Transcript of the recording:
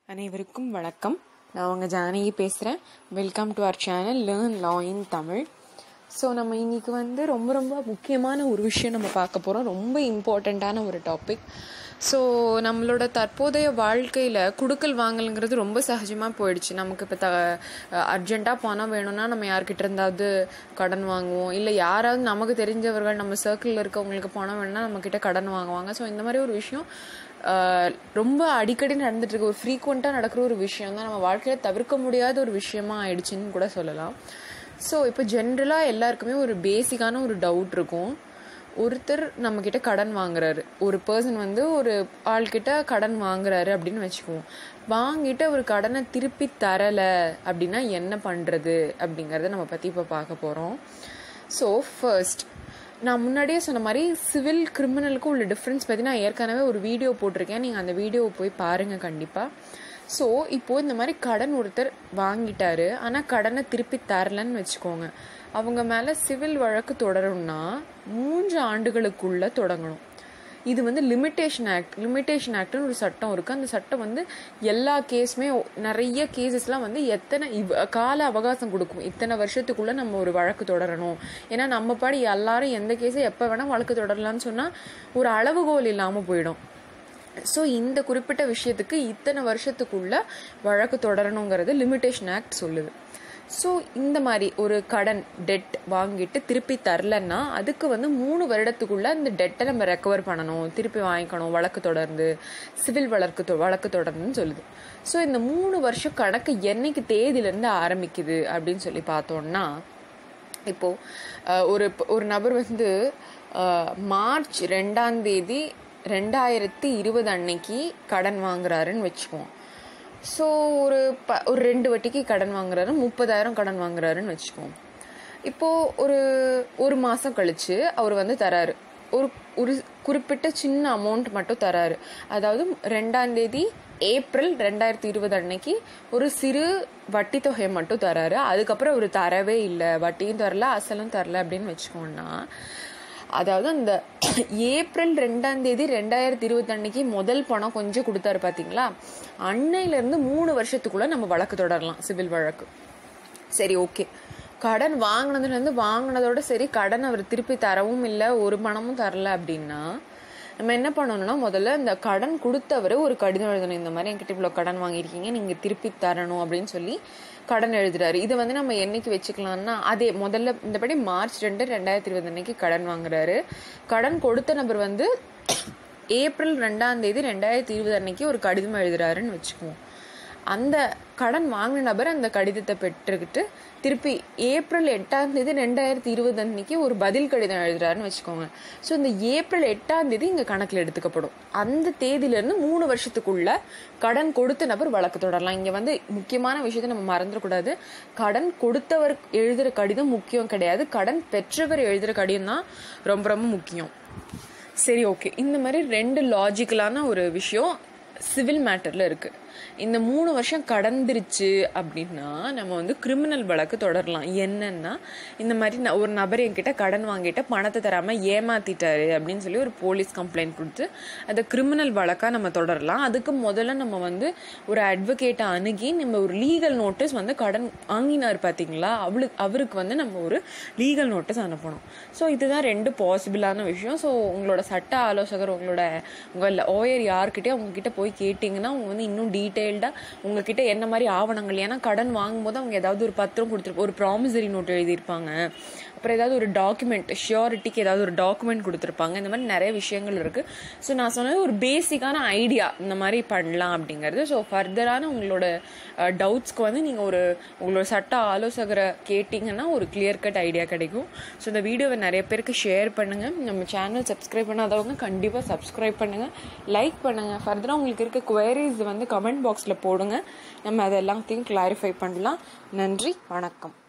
அனைவருக்கும் வணக்கம் நான் உங்கள் ஜானகி பேசுகிறேன் welcome to our channel learn law in Tamil so நம்ம இன்னைக்கு வந்து ரொம்ப ரொம்ப முக்கியமான ஒரு விஷயம் நம்ம பார்க்க போகிறோம் ரொம்ப இம்பார்ட்டண்ட்டான ஒரு டாபிக் ஸோ நம்மளோட தற்போதைய வாழ்க்கையில் குடுக்கல் வாங்கலுங்கிறது ரொம்ப சகஜமாக போயிடுச்சு நமக்கு இப்போ த அர்ஜென்ட்டாக பணம் வேணும்னா நம்ம யார்கிட்ட இருந்தாவது கடன் வாங்குவோம் இல்லை யாராவது நமக்கு தெரிஞ்சவர்கள் நம்ம சர்க்கிளில் இருக்கவங்களுக்கு பணம் வேணும்னா நம்மக்கிட்ட கடன் வாங்குவாங்க ஸோ இந்த மாதிரி ஒரு விஷயம் ஆஹ் ரொம்ப அடிக்கடி நடந்துட்டு இருக்கு ஒரு ஃப்ரீக்வெண்ட்டாக நடக்கிற ஒரு விஷயம் தான் நம்ம வாழ்க்கையில் தவிர்க்க முடியாத ஒரு விஷயமா ஆயிடுச்சுன்னு கூட சொல்லலாம் ஸோ இப்போ ஜென்ரலாக எல்லாருக்குமே ஒரு பேசிக்கான ஒரு டவுட் இருக்கும் ஒருத்தர் நம்மக்கிட்ட கடன் வாங்குறாரு ஒரு பர்சன் வந்து ஒரு ஆள்கிட்ட கடன் வாங்குறாரு அப்படின்னு வச்சுக்குவோம் வாங்கிட்டு அவர் கடனை திருப்பி தரலை அப்படின்னா என்ன பண்ணுறது அப்படிங்கிறத நம்ம பற்றி இப்போ பார்க்க போகிறோம் ஸோ ஃபர்ஸ்ட் நான் முன்னாடியே சொன்ன மாதிரி சிவில் கிரிமினலுக்கும் உள்ள டிஃப்ரென்ஸ் பற்றி நான் ஏற்கனவே ஒரு வீடியோ போட்டிருக்கேன் நீங்கள் அந்த வீடியோவை போய் பாருங்கள் கண்டிப்பாக ஸோ இப்போது இந்த மாதிரி கடன் ஒருத்தர் வாங்கிட்டாரு ஆனால் கடனை திருப்பி தரலன்னு வச்சுக்கோங்க அவங்க மேலே சிவில் வழக்கு தொடரும்னா மூன்று ஆண்டுகளுக்குள்ள தொடங்கணும் இது வந்து லிமிட்டேஷன் ஆக்ட் லிமிட்டேஷன் ஆக்ட்னு ஒரு சட்டம் இருக்குது அந்த சட்டம் வந்து எல்லா கேஸுமே நிறைய கேசஸ்லாம் வந்து எத்தனை இவ் கால அவகாசம் கொடுக்கும் இத்தனை வருஷத்துக்குள்ளே நம்ம ஒரு வழக்கு தொடரணும் ஏன்னா நம்ம பாடி எல்லாரும் எந்த கேஸை எப்போ வேணால் வழக்கு தொடரலாம்னு சொன்னால் ஒரு அளவுகோல் இல்லாமல் போயிடும் ஸோ இந்த குறிப்பிட்ட விஷயத்துக்கு இத்தனை வருஷத்துக்குள்ள வழக்கு தொடரணுங்கிறது லிமிட்டேஷன் ஆக்ட் சொல்லுது ஸோ இந்த மாதிரி ஒரு கடன் டெட் வாங்கிட்டு திருப்பி தரலன்னா அதுக்கு வந்து மூணு வருடத்துக்குள்ள அந்த டெட்டை நம்ம ரெக்கவர் பண்ணணும் திருப்பி வாங்கிக்கணும் வழக்கு தொடர்ந்து சிவில் வழக்கு தொ- வழக்கு தொடர்ந்துன்னு சொல்லுது ஸோ இந்த மூணு வருஷம் கணக்கு என்னைக்கு தேதியிலேருந்து ஆரம்பிக்குது அப்படின்னு சொல்லி பார்த்தோம்னா இப்போ அஹ், ஒரு ஒரு நபர் வந்து அஹ், மார்ச் ரெண்டாம் தேதி ரெண்டாயிரத்தி இருபது அன்னைக்கு கடன் வாங்குறாருன்னு வச்சுக்குவோம் ஸோ ஒரு ப ஒரு ரெண்டு வட்டிக்கு கடன் வாங்குறாரு முப்பதாயிரம் கடன் வாங்குறாருன்னு வச்சுக்குவோம் இப்போ ஒரு ஒரு மாசம் கழிச்சு அவர் வந்து தராரு ஒரு ஒரு குறிப்பிட்ட சின்ன அமௌண்ட் மட்டும் தராரு அதாவது ரெண்டாம் தேதி ஏப்ரல் ரெண்டாயிரத்தி இருபது அன்னைக்கு ஒரு சிறு வட்டி தொகையை மட்டும் தராரு அதுக்கப்புறம் அவர் தரவே இல்லை வட்டியும் தரல அசலும் தரல அப்படின்னு வச்சுக்கோன்னா அதாவது அந்த ஏப்ரல் ரெண்டாம் தேதி ரெண்டாயிரத்தி இருபத்தி அன்னைக்கு முதல் பணம் கொஞ்சம் கொடுத்தாரு பாத்தீங்களா அன்னையில இருந்து மூணு வருஷத்துக்குள்ள நம்ம வழக்கு தொடரலாம் சிவில் வழக்கு சரி ஓகே கடன் வாங்கினதுல இருந்து வாங்கினதோட சரி கடன் அவர் திருப்பி தரவும் இல்லை ஒரு பணமும் தரல அப்படின்னா நம்ம என்ன பண்ணணும்னா முதல்ல இந்த கடன் கொடுத்தவர் ஒரு கடிதம் எழுதணும் இந்த மாதிரி என்கிட்ட இவ்வளோ கடன் வாங்கியிருக்கீங்க நீங்கள் திருப்பி தரணும் அப்படின்னு சொல்லி கடன் எழுதுறாரு இதை வந்து நம்ம என்னைக்கு வச்சுக்கலாம்னா அதே முதல்ல இந்தபடி மார்ச் ரெண்டு ரெண்டாயிரத்தி இருபது அன்னைக்கு கடன் வாங்குறாரு கடன் கொடுத்த நபர் வந்து ஏப்ரல் ரெண்டாம் தேதி ரெண்டாயிரத்தி இருபது அன்னைக்கு ஒரு கடிதம் எழுதுறாருன்னு வச்சுக்குவோம் அந்த கடன் வாங்கின நபர் அந்த கடிதத்தை பெற்றுக்கிட்டு திருப்பி ஏப்ரல் எட்டாம் தேதி ரெண்டாயிரத்தி இருபது அன்னைக்கு ஒரு பதில் கடிதம் எழுதுறாருன்னு வச்சுக்கோங்க ஸோ இந்த ஏப்ரல் எட்டாம் தேதி இங்கே கணக்கில் எடுத்துக்கப்படும் அந்த தேதியிலேருந்து மூணு வருஷத்துக்குள்ள கடன் கொடுத்த நபர் வழக்கு தொடரலாம் இங்கே வந்து முக்கியமான விஷயத்தை நம்ம மறந்துடக்கூடாது கடன் கொடுத்தவர் எழுதுகிற கடிதம் முக்கியம் கிடையாது கடன் பெற்றவர் எழுதுகிற கடிதம் தான் ரொம்ப ரொம்ப முக்கியம் சரி ஓகே இந்த மாதிரி ரெண்டு லாஜிக்கலான ஒரு விஷயம் சிவில் மேட்டர்ல இருக்கு இந்த மூணு வருஷம் கடந்துருச்சு அப்படின்னா நம்ம வந்து கிரிமினல் வழக்கு தொடரலாம் என்னன்னா இந்த மாதிரி ந- ஒரு நபர் என்கிட்ட கடன் வாங்கிட்ட பணத்தை தராம ஏமாத்திட்டாரு அப்படின்னு சொல்லி ஒரு போலீஸ் கம்ப்ளைண்ட் கொடுத்து அதை கிரிமினல் வழக்கா நம்ம தொடரலாம் அதுக்கு முதல்ல நம்ம வந்து ஒரு அட்வொகேட்டை அணுகி நம்ம ஒரு லீகல் நோட்டீஸ் வந்து கடன் வாங்கினார் பாத்தீங்களா அவளுக்கு அவருக்கு வந்து நம்ம ஒரு லீகல் நோட்டீஸ் அனுப்பணும் ஸோ இதுதான் ரெண்டு பாசிபிளான விஷயம் ஸோ உங்களோட சட்ட ஆலோசகர் உங்களோட உங்கள் ஓயர் யார்கிட்டயும் அவங்க கிட்ட போய் கேட்டிங்கன்னா அவங்க வந்து இன்னும் டீட்டெயில்டாக உங்ககிட்ட என்ன மாதிரி ஆவணங்கள் ஏன்னா கடன் வாங்கும்போது அவங்க ஏதாவது ஒரு பத்திரம் கொடுத்துருப்போம் ஒரு ப்ராமிசரி நோட் எழுதியிருப்பாங்க அப்புறம் ஏதாவது ஒரு டாக்குமெண்ட் ஷியோரிட்டிக்கு ஏதாவது ஒரு டாக்குமெண்ட் கொடுத்துருப்பாங்க இந்த மாதிரி நிறைய விஷயங்கள் இருக்கு ஸோ நான் சொன்னது ஒரு பேசிக்கான ஐடியா இந்த மாதிரி பண்ணலாம் அப்படிங்கிறது ஸோ ஃபர்தரான உங்களோட டவுட்ஸ்க்கு வந்து நீங்கள் ஒரு உங்களோட சட்ட ஆலோசகரை கேட்டிங்கன்னா ஒரு கிளியர் கட் ஐடியா கிடைக்கும் ஸோ இந்த வீடியோவை நிறைய பேருக்கு ஷேர் பண்ணுங்க நம்ம சேனல் சப்ஸ்கிரைப் பண்ணாதவங்க கண்டிப்பாக சப்ஸ்கிரைப் பண்ணுங்க லைக் பண்ணுங்க ஃபர்தராக உங்களுக்கு இருக்க குவரிஸ் வந்து கமெண்ட் பாக்ஸில் போடுங்க நம்ம அதை எல்லாத்தையும் கிளாரிஃபை பண்ணலாம் நன்றி வணக்கம்